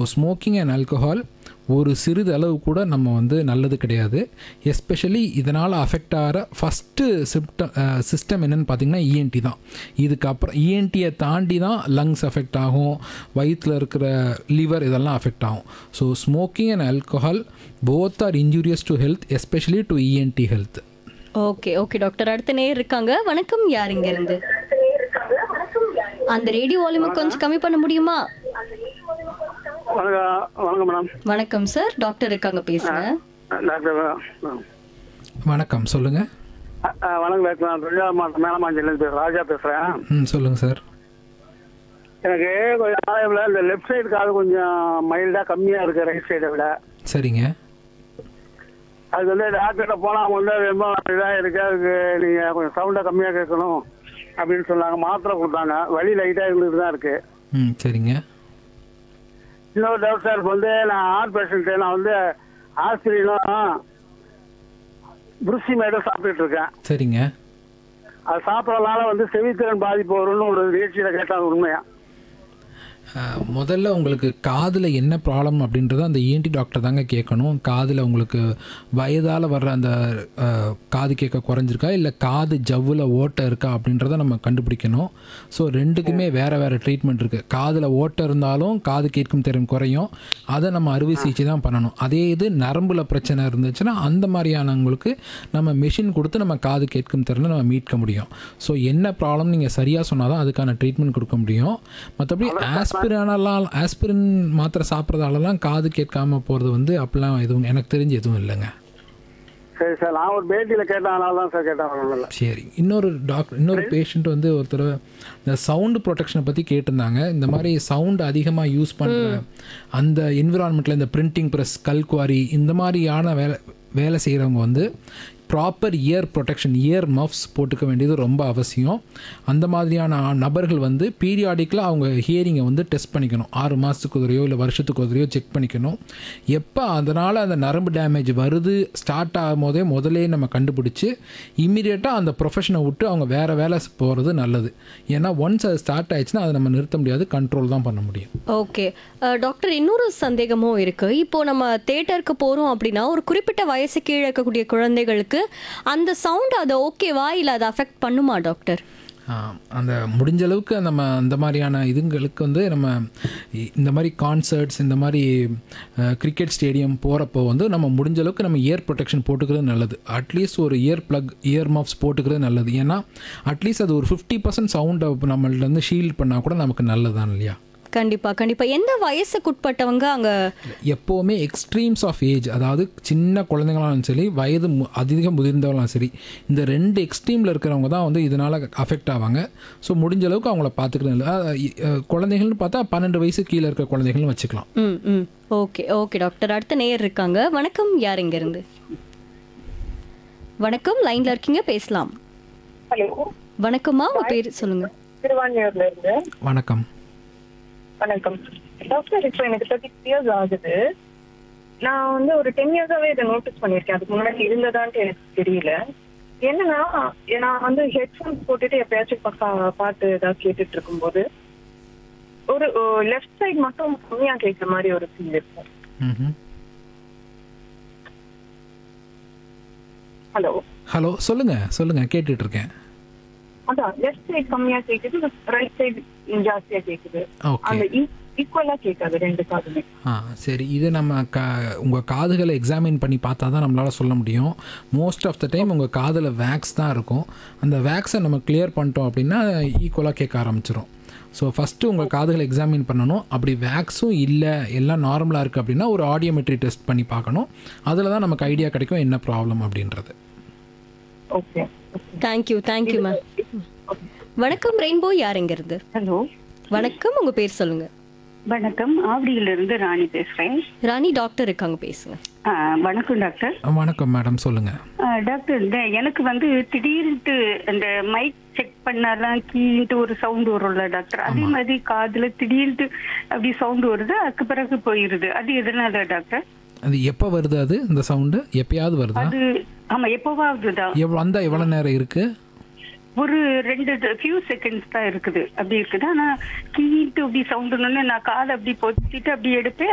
Smoking and alcohol ஒரு சிறிது அளவு கூட நம்ம வந்து நல்லது கிடையாது எஸ்பெஷலி இதனால் அஃபெக்ட் ஆகிற ஃபஸ்ட்டு சிப்டம் சிஸ்டம் என்னென்னு பார்த்தீங்கன்னா இஎன்டி தான் இதுக்கப்புறம் இஎன்டியை தாண்டி தான் லங்ஸ் அஃபெக்ட் ஆகும் வயிற்றில் இருக்கிற லிவர் இதெல்லாம் அஃபெக்ட் ஆகும் so smoking and alcohol both are injurious to health especially to ENT health okay okay doctor அடுத்த நேர் இருக்காங்க வணக்கம் யார் இங்க இருந்து அந்த ரேடியோ வால்யூமை கொஞ்சம் கம்மி பண்ண முடியுமா வணக்கம் வணக்கம் மேடம் வணக்கம் சார் டாக்டர் இருக்காங்க பேசுங்க டாக்டர் வணக்கம் சொல்லுங்கள் அஹ், அஹ், வணக்கம் டாக்டர் நான் தொழிலாளர் மாவட்டம் மேலமாஞ்சிலேருந்து பேசுகிறேன் ராஜா பேசுகிறேன் ம் சொல்லுங்கள் சார் எனக்கு கொஞ்சம் நாளையில் இந்த லெஃப்ட் சைடு காது கொஞ்சம் மைல்டாக கம்மியாக இருக்குது ரைட் சைடை விட சரிங்க அதுக்கு வந்து டாக்டர்கிட்ட போனால் அவங்க வந்து ரொம்ப இதாக இருக்கு அதுக்கு நீங்கள் கொஞ்சம் சவுண்டாக கம்மியாக கேட்கணும் அப்படின்னு சொன்னாங்க மாத்திரை கொடுத்தாங்க வலி லைட்டாக இருந்துட்டு தான் இருக்குது ம் சரிங்க இன்னொரு டவுட் சார் இப்போ வந்து நான் ஹார்ட் பேஷண்ட்டு நான் வந்து ஆஸ்திரியிலும் புருஷி மேடம் சாப்பிட்டுட்டு இருக்கேன் சரிங்க அது சாப்பிட்றதுனால வந்து செவித்திறன் பாதிப்பு வரும்னு ஒரு நிகழ்ச்சியில் கேட்டாங்க உண்மையா அஹ், முதல்ல உங்களுக்கு காதில் என்ன ப்ராப்ளம் அப்படின்றத அந்த இஎன்டி டாக்டர் தாங்க கேட்கணும் காதில் உங்களுக்கு வயதால் வர்ற அந்த அஹ், காது கேட்க குறைஞ்சிருக்கா இல்லை காது ஜவ்வில் ஓட்டை இருக்கா அப்படின்றத நம்ம கண்டுபிடிக்கணும் ஸோ ரெண்டுக்குமே வேறு வேறு ட்ரீட்மெண்ட் இருக்குது காதில் ஓட்டை இருந்தாலும் காது கேட்கும் திறன் குறையும் அதை நம்ம அறுவை சிகிச்சை தான் பண்ணணும் அதே இது நரம்பில் பிரச்சனை இருந்துச்சுன்னா அந்த மாதிரியானவங்களுக்கு நம்ம மெஷின் கொடுத்து நம்ம காது கேட்கும் திறனை நம்ம மீட்க முடியும் ஸோ என்ன ப்ராப்ளம் நீங்கள் சரியாக சொன்னால் தான் அதுக்கான ட்ரீட்மெண்ட் கொடுக்க முடியும் மற்றபடி ஆஸ்பிரினாலாம் ஆஸ்பிரின் மாத்திரை சாப்பிட்றதாலலாம் காது கேட்காம போகிறது வந்து அப்படிலாம் எதுவும் எனக்கு தெரிஞ்சு எதுவும் இல்லைங்க சரி சார் நான் ஒரு பேட்டியில் கேட்டேன் அதனால தான் சார் கேட்டேன் ஒன்றும் இல்லை சரி இன்னொரு டாக்டர் இன்னொரு பேஷண்ட் வந்து ஒருத்தர் இந்த சவுண்டு ப்ரொடெக்ஷனை பற்றி கேட்டிருந்தாங்க இந்த மாதிரி சவுண்ட் அதிகமாக யூஸ் பண்ணுற அந்த என்விரான்மெண்ட்டில் இந்த பிரிண்டிங் ப்ரெஸ் கல்குவாரி இந்த மாதிரியான வேலை வேலை செய்கிறவங்க வந்து proper ear protection ear muffs போட்டுக்க வேண்டியது ரொம்ப அவசியம் அந்த மாதிரியான நபர்கள் வந்து பீரியாடிக்கலாக அவங்க ஹியரிங்கை வந்து டெஸ்ட் பண்ணிக்கணும் ஆறு மாதத்துக்கு ஒருரையோ இல்லை வருஷத்துக்கு ஒருரையோ செக் பண்ணிக்கணும் எப்போ அதனால் அந்த நரம்பு டேமேஜ் வருது ஸ்டார்ட் ஆகும் போதே முதலே நம்ம கண்டுபிடிச்சி இம்மீடியட்டாக அந்த ப்ரொஃபஷனை விட்டு அவங்க வேறு வேலை போகிறது நல்லது ஏன்னா ஒன்ஸ் அது ஸ்டார்ட் ஆயிடுச்சுன்னா அதை நம்ம நிறுத்த முடியாது கண்ட்ரோல் தான் பண்ண முடியும் ஓகே அஹ், டாக்டர் இன்னொரு சந்தேகமும் இருக்கு இப்போ நம்ம தேட்டருக்கு போறோம் அப்படின்னா ஒரு குறிப்பிட்ட வயசு கீழே இருக்கக்கூடிய குழந்தைகளுக்கு அந்த சவுண்ட் அது ஓகேவா இல்ல அதை அஃபெக்ட் பண்ணுமா டாக்டர் ஆஹ் அந்த முடிஞ்ச அளவுக்கு நம்ம அந்த மாதிரியான இதுங்களுக்கு வந்து நம்ம இ- இந்த மாதிரி கான்சர்ட்ஸ் இந்த மாதிரி கிரிக்கெட் ஸ்டேடியம் போகிறப்போ வந்து நம்ம முடிஞ்ச அளவுக்கு நம்ம இயர் ப்ரொடெக்ஷன் போட்டுக்கிறது நல்லது அட்லீஸ்ட் ஒரு இயர் ப்ளக் இயர் மஃப்ஸ் போட்டுக்கிறது நல்லது ஏன்னா அட்லீஸ்ட் அது ஒரு ஃபிஃப்டி பர்சன்ட் சவுண்டை நம்மள்ட்ட வந்து ஷீல்ட் பண்ணால் கூட நமக்கு நல்லதுதான் இல்லையா கண்டிப்பா கண்டிப்பா எந்த வயசுக்குட்பட்டவங்க அங்க எப்போவுமே எக்ஸ்ட்ரீம்ஸ் ஆஃப் ஏஜ் அதாவது சின்ன குழந்தைங்களாலும் சரி வயது மு- அதிக முதிர்ந்தவங்களும் சரி இந்த ரெண்டு எக்ஸ்ட்ரீமில் இருக்கிறவங்க தான் வந்து இதனால் அஃபெக்ட் ஆவாங்க ஸோ முடிஞ்ச அளவுக்கு அவங்கள பார்த்துக்கிறது நல்லது. அஹ் இ- அஹ் குழந்தைகள்னு பார்த்தா பன்னெண்டு வயசு கீழே இருக்க குழந்தைகள்னு வச்சுக்கலாம் ம் ம் ஓகே ஓகே டாக்டர் அடுத்த நேயர் இருக்காங்க வணக்கம் யார் இங்க இருந்து வணக்கம் லைன்ல இருக்கீங்க பேசலாம் ஹலோ வணக்கம்மா உங்க பேர் சொல்லுங்க திருவான்மையூர்ல இருந்து வணக்கம் வணக்கம் டாக்டர் இப்போ எனக்கு தேர்ட்டி இயர்ஸ் ஆகுது நான் வந்து ஒரு டென் இயர்ஸாவே இதை நோட்டீஸ் பண்ணியிருக்கேன் அதுக்கு முன்னாடி இருந்ததான்ட்டு எனக்கு தெரியல என்னன்னா நான் வந்து ஹெட்ஃபோன்ஸ் போட்டுட்டு எப்பயாச்சும் பக்கா பாட்டு ஏதாவது கேட்டுட்டு இருக்கும்போது ஒரு லெஃப்ட் சைடு மட்டும் கம்மியா கேட்குற மாதிரி ஒரு ஃபீல் இருக்கும் ம்ஹும். ஹலோ ஹலோ சொல்லுங்கள் சொல்லுங்கள் கேட்டுட்ருக்கேன் அதான் லெஃப்ட் சைடு கம்மியா கேக்குது ரைட் சைடு ஜாஸ்தியா கேக்குது ஓகே அந்த ஈக்குவலா கேட்காது ரெண்டு காதுமே ஆ சரி இது நம்ம க உங்கள் காதுகளை எக்ஸாமின் பண்ணி பார்த்தா தான் நம்மளால் சொல்ல முடியும் மோஸ்ட் ஆஃப் த டைம் உங்கள் காதில் வேக்ஸ் தான் இருக்கும் அந்த வேக்ஸை நம்ம கிளியர் பண்ணிட்டோம் அப்படின்னா ஈக்குவலாக கேட்க ஆரம்பிச்சிரும் ஸோ ஃபஸ்ட்டு உங்கள் காதுகளை எக்ஸாமின் பண்ணணும் அப்படி வேக்ஸும் இல்லை எல்லாம் நார்மலாக இருக்குது அப்படின்னா ஒரு ஆடியோமெட்ரி டெஸ்ட் பண்ணி பார்க்கணும் அதில் தான் நமக்கு ஐடியா கிடைக்கும் என்ன ப்ராப்ளம் அப்படின்றது ஓகே தேங்க்யூ தேங்க்யூ மேம் வணக்கம் ரெயின்போ யார் இங்க இருந்து ஹலோ வணக்கம் உங்க பேர் சொல்லுங்க வணக்கம் ஆவடியிலிருந்து ராணி பேசுறேன் ராணி டாக்டர் இருக்காங்க பேசுங்க ஆ, வணக்கம் டாக்டர் வணக்கம் மேடம் சொல்லுங்கள் ஆ, டாக்டர் இந்த எனக்கு வந்து திடீர்னு இந்த மைக் செக் பண்ணாலாம் கீன்ட்டு ஒரு சவுண்ட் வரும்ல டாக்டர் அதே மாதிரி காதுல திடீர்னு அப்படி சவுண்ட் வருது அதுக்கு பிறகு போயிருது அது எதனால டாக்டர் அது எப்போ வருது அது இந்த சவுண்டு எப்பயாவது வருதா அது ஆமா எப்பவாவது தான் எவ்வளோ வந்தால் எவ்வளோ நேரம் இருக்குது ஒரு ரெண்டு ஃபியூ செகண்ட்ஸ் தான் இருக்குது அப்படி இருக்குது ஆனா கீட்டு அப்படி சவுண்ட் நான் காதை அப்படி பொத்திட்டு அப்படி எடுப்பேன்